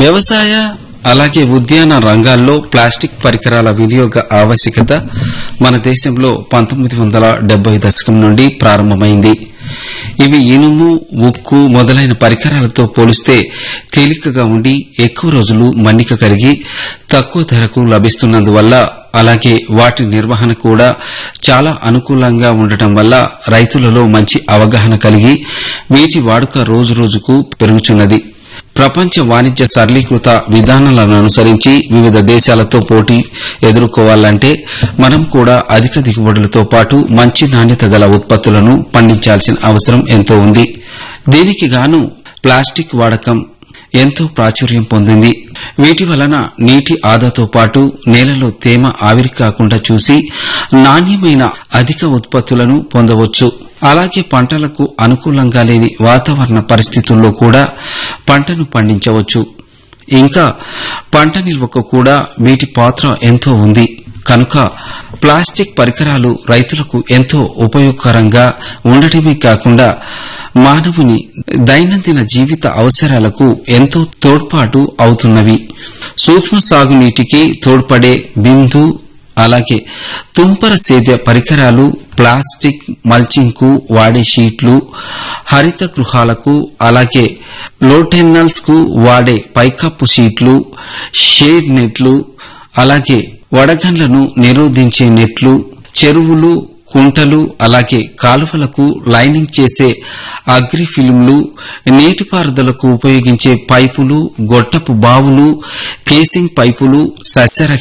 వ్యవసాయ అలాగే ఉద్యాన రంగాల్లో ప్లాస్టిక్ పరికరాల వినియోగ ఆవశ్యకత మన దేశంలో పంతొమ్మిది వందల డెబ్బై దశకం నుండి ప్రారంభమైంది ఇవి ఇనుము ఉక్కు మొదలైన పరికరాలతో పోలిస్తే తేలికగా ఉండి ఎక్కువ రోజులు మన్నిక కలిగి తక్కువ ధరకు లభిస్తున్నందువల్ల అలాగే వాటి నిర్వహణ కూడా చాలా అనుకూలంగా ఉండటం వల్ల రైతులలో మంచి అవగాహన కలిగి వీటి వాడుక రోజురోజుకు పెరుగుచున్నది ప్రపంచ వాణిజ్య సరళీకృత విధానాలను అనుసరించి వివిధ దేశాలతో పోటీ ఎదుర్కోవాలంటే మనం కూడా అధిక దిగుబడులతో పాటు మంచి నాణ్యత గల ఉత్పత్తులను పండించాల్సిన అవసరం ఎంతో ఉంది దీనికి గాను ప్లాస్టిక్ వాడకం ఎంతో ప్రాచుర్యం పొందింది వీటి వలన నీటి ఆదాతో పాటు నేలలో తేమ ఆవిరి కాకుండా చూసి నాణ్యమైన అధిక ఉత్పత్తులను పొందవచ్చు అలాగే పంటలకు అనుకూలంగా లేని వాతావరణ పరిస్థితుల్లో కూడా పంటను పండించవచ్చు ఇంకా పంట నిల్వకు కూడా వీటి పాత్ర ఎంతో ఉంది కనుక ప్లాస్టిక్ పరికరాలు రైతులకు ఎంతో ఉపయోగకరంగా ఉండటమే కాకుండా మానవుని దైనందిన జీవిత అవసరాలకు ఎంతో తోడ్పాటు అవుతున్నవి సూక్ష్మ సాగునీటికి తోడ్పడే బిందు అలాగే తుంపర సేద్య పరికరాలు ప్లాస్టిక్ మల్చింగ్ కు వాడే షీట్లు హరిత గృహాలకు అలాగే లోటెన్నల్స్ కు వాడే పైకప్పు షీట్లు షేడ్ నెట్లు అలాగే వడగండ్లను నిరోధించే నెట్లు చెరువులు కుంటలు అలాగే కాలువలకు లైనింగ్ చేసే అగ్రి ఫిల్మ్లు నీటిపారుదలకు ఉపయోగించే పైపులు గొట్టపు బావులు కేసింగ్ పైపులు సస్యరక్ష